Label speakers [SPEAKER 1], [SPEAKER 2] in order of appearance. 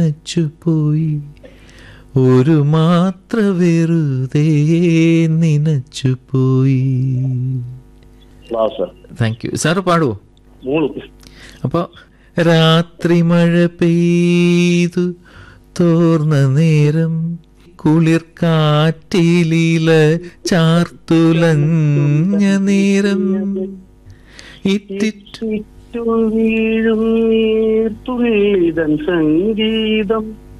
[SPEAKER 1] നനച്ചുപോയി ഒരു മാത്ര വെറുതെ നനച്ചുപോയി
[SPEAKER 2] ക്ലാസ്
[SPEAKER 1] താങ്ക് യു സാറ് പാടുവോ
[SPEAKER 2] മൂന്ന്
[SPEAKER 1] അപ്പോൾ രാത്രി മഴ പെയ്തു തോർന്ന നേരം കുളിർ കാറ്റിലീല ചാർത്തുലഞ്ഞ നേരം ഇറ്റിറ്റു
[SPEAKER 2] വീഴും നീർത്തുള്ളിതൻ സംഗീതം